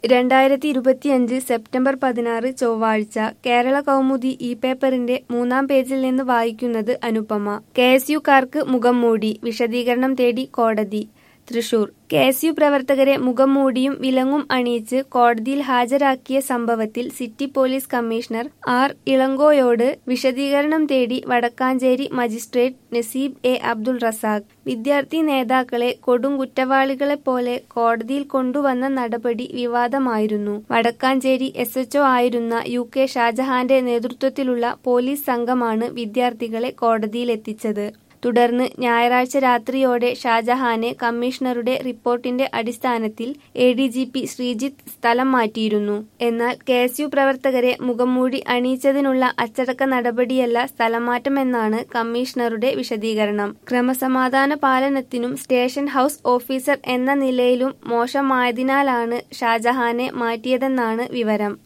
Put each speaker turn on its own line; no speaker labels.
രണ്ടായിരത്തി ഇരുപത്തിയഞ്ച് സെപ്റ്റംബർ പതിനാറ് ചൊവ്വാഴ്ച കേരള കൗമുദി ഇ പേപ്പറിന്റെ മൂന്നാം പേജിൽ നിന്ന് വായിക്കുന്നത് അനുപമ കെ എസ് യുക്കാർക്ക് മുഖം മൂടി വിശദീകരണം തേടി കോടതി തൃശൂർ കെ എസ് യു പ്രവർത്തകരെ മുഖം മൂടിയും വിലങ്ങും അണിയിച്ച് കോടതിയിൽ ഹാജരാക്കിയ സംഭവത്തിൽ സിറ്റി പോലീസ് കമ്മീഷണർ ആർ ഇളങ്കോയോട് വിശദീകരണം തേടി വടക്കാഞ്ചേരി മജിസ്ട്രേറ്റ് നസീബ് എ അബ്ദുൾ റസാഖ് വിദ്യാർത്ഥി നേതാക്കളെ കൊടും കുറ്റവാളികളെപ്പോലെ കോടതിയിൽ കൊണ്ടുവന്ന നടപടി വിവാദമായിരുന്നു വടക്കാഞ്ചേരി എസ് എച്ച്ഒ ആയിരുന്ന യു കെ ഷാജഹാന്റെ നേതൃത്വത്തിലുള്ള പോലീസ് സംഘമാണ് വിദ്യാർത്ഥികളെ കോടതിയിലെത്തിച്ചത് തുടർന്ന് ഞായറാഴ്ച രാത്രിയോടെ ഷാജഹാനെ കമ്മീഷണറുടെ റിപ്പോർട്ടിന്റെ അടിസ്ഥാനത്തിൽ A D G P Sreejith സ്ഥലം മാറ്റിയിരുന്നു എന്നാൽ കെ എസ് യു പ്രവർത്തകരെ മുഖംമൂടി അണിയിച്ചതിനുള്ള അച്ചടക്ക നടപടിയല്ല സ്ഥലംമാറ്റമെന്നാണ് കമ്മീഷണറുടെ വിശദീകരണം ക്രമസമാധാന പാലനത്തിനും സ്റ്റേഷൻ ഹൌസ് ഓഫീസർ എന്ന നിലയിലും മോശമായതിനാലാണ് ഷാജഹാനെ മാറ്റിയതെന്നാണ് വിവരം